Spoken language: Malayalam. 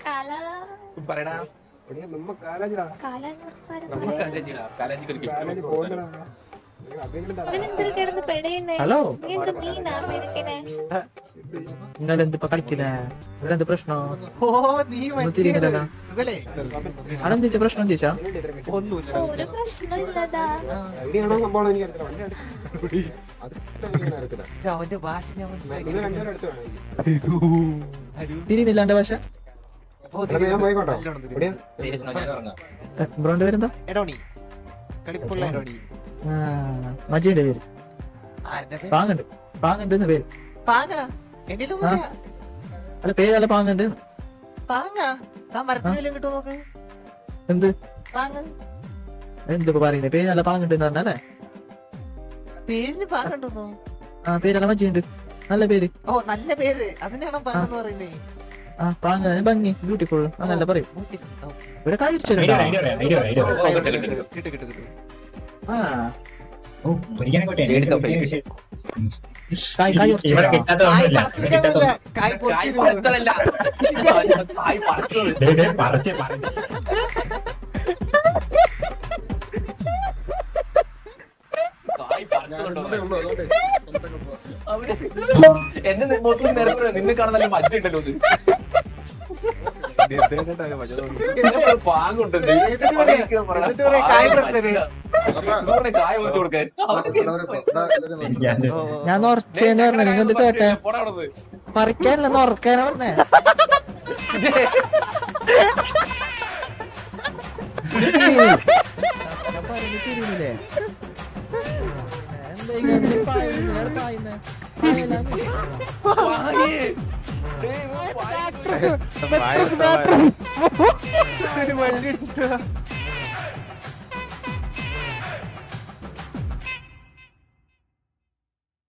കാല പറയടാ എടീ, നമ്മ കാലാജിടാ. കാല നമ്മൾ കാലേജിലാ കാലേജിക്ക് ഒരു കാലാജി gift പോകണ്ടടാ. എടീ, അതെങ്കിലും തരാം. അവനെന്തിനു കിടന്ന് പെടയുന്നേ ഹലോ നീ എന്ത് മീനാ പെടുക്കണേ നിങ്ങൾ എന്തിപ്പോ കളിക്കില്ലേ ഇവിടെ എന്ത് പ്രശ്നം ഓ നീ മറ്റേത് തിരിഞ്ഞില്ലല്ലോ. സുഖല്ലേ അതെന്തിച്ച പ്രശ്നം ചോദിച്ചാ എടീ, ഇത്ര കിട്ടി. ഒന്നുമില്ല ഒരു പ്രശ്നമില്ലതാ എവിടെയാണോ സംഭവം എനിക്ക് അറിയത്തില്ല. വണ്ടി അടുത്ത്. അത് എനിക്ക് അറിയത്തില്ല. ഇത് അവന്റെ ഭാഷ ഞാൻ മനസ്സിലാക്കി നിങ്ങൾ രണ്ടുപേരും അടുത്ത് വേണം. ഹരു. തിരിയുന്നില്ല എന്റെ ഭാഷ ഓ, എടാ, ഞാൻ പോയിക്കോട്ടോ. നല്ലോണം തിരി. എവിടെയാ? Serious നോ, ഞാൻ ഇറങ്ങാം. ബ്രോന്റെ പേരെന്താ എടോണി കളിപ്പുള്ള എടോണി ആ, മജീന്റെ പേര് ആരുടെ പേര്? പാങ്ങുണ്ട് പാങ്ങുണ്ട് എന്ന് പേര് പാങ്ങ എന്റെ ഒന്നുമില്ല അല്ല പേരല്ല പാങ്ങുണ്ട് പാങ്ങ താൻ മരത്തിനെല്ലാം കിട്ടും നോക്ക് എന്ത് പാങ്ങ് എന്തിപ്പോ പറയുന്നത് പേര് നല്ല പാങ്ങുണ്ട് എന്ന് പറഞ്ഞല്ലേ പേരിന് പാങ്ങുണ്ടെന്നോ ആ പേരല്ല മജീണ്ട് നല്ല പേര് ഓ നല്ല പേര് അതിനാണോ പാങ്ങെന്ന് പറയുന്നേ ആ പാങ്ങ ഭംഗി ബ്യൂട്ടിഫുൾ അങ്ങനല്ല പറയും Beautiful. ഓ. ഇവിടെ ഐഡിയ കഴിച്ചിട്ടുണ്ടോ പറയാം, ഐഡിയ പറയാം, ഐഡിയ പറയാം, ഐഡിയ ഓ, പറയാം. കൈ കിട്ടും, പിടിച്ച് കിട്ടും. കിട്ടും, കിട്ടും, കിട്ടും. ആ ഓ, ഒരിക്കലും കൂട്ടി, എനിക്ക് എടുത്തോ, ഒരിക്കലും വിഷയം. കായ് കായ് ഇവിടെ ഉറച്ചിട്ടുണ്ടോ? കിട്ടാത്ത കായ് ഒന്നുമില്ല, പറിച്ച് ഇവിടെ കിട്ടാത്ത വെക്കാനില്ല. കായ് കായ് പൊളിച്ച് പറിച്ചതല്ല. കായ് പറിച്ചത്. ദേ, ദേ, പറിച്ച് പറിച്ച്. കായ് പറിച്ചതുണ്ടോ? ഉള്ളൂ അതുകൊണ്ട് പുറത്തൊക്കെ പോവാം. അവര് എന്നെ മൊത്തം നിരപ്പുര നിന്നെ കാണാൻ നല്ല മജ്ജുണ്ടല്ലോ ഇത് ഇതിനൊക്കെ പാങ്ങുണ്ട് ഇത്. എന്നിട്ട് പറയാ, എന്നിട്ട് പറയാ, കായ് പറിച്ചത്. അപ്പൊ ഇതുകൊണ്ട് കായ് പറിച്ചു കൊടുക്കാൻ എല്ലാവരും പോ. ഇതാ, എല്ലാവരും വന്നു. ഞാൻ ഓ, ഓ. ഞാൻ ഉറച്ചേന്ന് പറഞ്ഞ നിങ്ങൾ എന്ത് കേട്ടെ പോടാ അവിടുന്ന്. പറിക്കാനല്ല ഉറക്കാനാ പറഞ്ഞേ തിരിയുന്നില്ലേ എന്താ ഇങ്ങനെ പായുന്നെ? എവിടെ പായുന്നെ? പായലാന്ന്. പായ്. ഡേയ്, ഇവൻ പായ്. ഒരു വണ്ടി എടുത്തതാ.